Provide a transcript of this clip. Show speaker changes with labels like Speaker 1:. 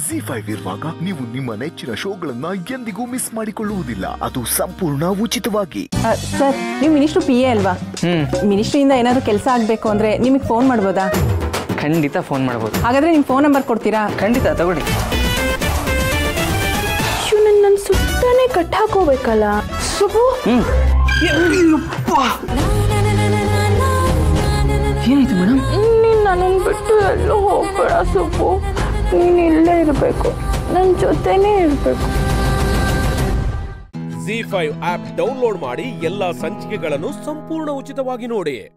Speaker 1: G five ಇರುವಾಗ ನೀವು ನಿಮ್ಮ ನೆಚ್ಚಿನ ಶೋಗಳನ್ನ ಎಂದಿಗೂ ಮಿಸ್ ಮಾಡಿಕೊಳ್ಳುವುದಿಲ್ಲ ಅದು ಸಂಪೂರ್ಣ ಉಚಿತವಾಗಿ
Speaker 2: ಆ, ಸರ್ ನೀವು ಮಿನಿಸ್ಟ್ರು ಪಿ ಎ ಅಲ್ವಾ ಮಿನಿಸ್ಟ್ರಿಯಿಂದ ಏನಾದರೂ ಕೆಲಸ ಆಗಬೇಕು ಅಂದರೆ ನಿಮಗೆ ಫೋನ್ ಮಾಡ್ಬೋದಾ
Speaker 3: ಖಂಡಿತ ಫೋನ್ ಮಾಡ್ಬೋದು
Speaker 2: ಹಾಗಾದರೆ ನಿಮ್ಮ ಫೋನ್ ನಂಬರ್ ಕೊಡ್ತೀರಾ
Speaker 3: ಖಂಡಿತ ತಗೊಳ್ಳಿ
Speaker 4: ಇವ್ನು ನನ್ನ ಸುತ್ತಾನೆ ಕಟ್ ಹಾಕೋಬೇಕಲ್ಲ ಸುಬು
Speaker 3: ಏನಾಯ್ತು ಮೇಡಮ್
Speaker 4: ನೀನು ನನ್ನನ್ನು ಬಿಟ್ಟು ಎಲ್ಲೂ ಹೋಗ್ಬೇಡ ಸುಬ್ಬು ನೀನು ಇಲ್ಲೇ ಇರಬೇಕು ನನ್ನ ಜೊತೆನೇ ಇರಬೇಕು
Speaker 5: ಜಿ ಫೈವ್ ಆಪ್ ಡೌನ್ಲೋಡ್ ಮಾಡಿ ಎಲ್ಲಾ ಸಂಚಿಕೆಗಳನ್ನು ಸಂಪೂರ್ಣ ಉಚಿತವಾಗಿ ನೋಡಿ